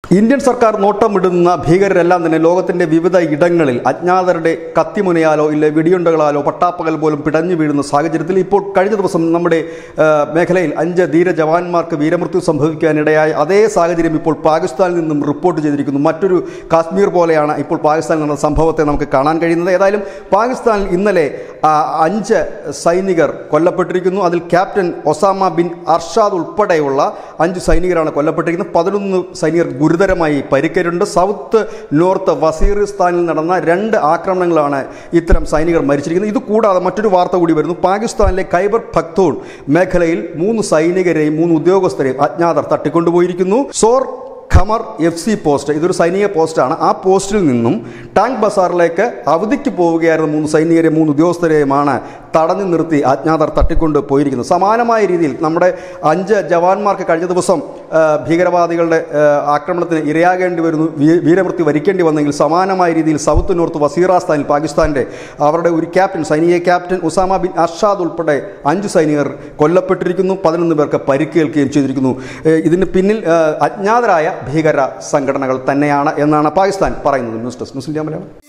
Indian സർക്കാർ നോട്ടമിടുന്ന ഭീകരരെല്ലാം തന്നെ ലോകത്തിന്റെ വിവിധ ഇടങ്ങളിൽ അജ്ഞാതരുടെ കത്തിമുനയാലോ ഇല്ല വെടിയുണ്ടകളാലോ പട്ടാപ്പകൽ പോലും പിടഞ്ഞു വീഴുന്ന സാഹചര്യത്തിൽ ഇപ്പോൾ കഴിഞ്ഞ ദിവസം നമ്മുടെ ആ, മേഖലയിൽ അഞ്ച് ധീര ജവാന്മാർക്ക് വീരമൃത്യു സംഭവിക്കാനിടയായ അതേ സാഹചര്യം ഇപ്പോൾ പാകിസ്ഥാനിൽ നിന്നും റിപ്പോർട്ട് ചെയ്തിരിക്കുന്നു മറ്റൊരു കാശ്മീർ പോലെയാണ് ഇപ്പോൾ പാകിസ്ഥാനിൽ നടന്ന സംഭവത്തെ നമുക്ക് കാണാൻ കഴിയുന്നത് ഏതായാലും പാകിസ്ഥാനിൽ ഇന്നലെ ആ, അഞ്ച് സൈനികർ കൊല്ലപ്പെട്ടിരിക്കുന്നു അതിൽ ക്യാപ്റ്റൻ ഒസാമ ബിൻ അർഷാദ് ഉൾപ്പെടെയുള്ള അഞ്ച് സൈനികരാണ് കൊല്ലപ്പെട്ടിരിക്കുന്നത് പതിനൊന്ന് സൈനികർ ഗുരുതരമായി പരിക്കേറ്റുണ്ട് സൗത്ത് നോർത്ത് വസീറിസ്ഥാനിൽ നടന്ന രണ്ട് ആക്രമണങ്ങളാണ് ഇത്തരം സൈനികർ മരിച്ചിരിക്കുന്നത് ഇത് കൂടാതെ മറ്റൊരു വാർത്ത കൂടി വരുന്നു പാകിസ്ഥാനിലെ ഖൈബർ പക്തൂൺ മേഖലയിൽ മൂന്ന് സൈനികരെയും മൂന്ന് ഉദ്യോഗസ്ഥരെയും അജ്ഞാതർ തട്ടിക്കൊണ്ടുപോയിരിക്കുന്നു Sor Khamar F C post ഇതൊരു സൈനിക പോസ്റ്റാണ് ആ പോസ്റ്റിൽ നിന്നും ടാങ്ക് ബസാറിലേക്ക് അവധിക്ക് പോവുകയായിരുന്ന മൂന്ന് സൈനികരെ മൂന്ന് ഉദ്യോഗസ്ഥരെയുമാണ് തടഞ്ഞു നിർത്തി അജ്ഞാതർ തട്ടിക്കൊണ്ട് പോയിരിക്കുന്നത് സമാനമായ രീതിയിൽ നമ്മുടെ അഞ്ച് ജവാന്മാർക്ക് കഴിഞ്ഞ ദിവസം ആ, ഭീകരവാദികളുടെ ആ, ആക്രമണത്തിന് ഇരയാകേണ്ടി വരുന്നു വീ- വീരമൃത്യു വരിക്കേണ്ടി വന്നെങ്കിൽ സമാനമായ രീതിയിൽ സൗത്ത് നോർത്ത് വസീറാസ്ഥാനിൽ പാകിസ്ഥാൻ്റെ അവരുടെ ഒരു ക്യാപ്റ്റൻ സൈനിക ക്യാപ്റ്റൻ ഉസാമ ബിൻ അർഷാദ് ഉൾപ്പെടെ അഞ്ച് സൈനികർ കൊല്ലപ്പെട്ടിരിക്കുന്നു പതിനൊന്ന് പേർക്ക് പരിക്കേൽക്കുകയും ചെയ്തിരിക്കുന്നു ഏ, ഇതിന് പിന്നിൽ ആ, അജ്ഞാതരായ ഭീകര സംഘടനകൾ തന്നെയാണ് എന്നാണ് പാകിസ്ഥാൻ പറയുന്നത് ന്യൂസ് ഡെസ്ക് മുസ്ലിം മലയാളം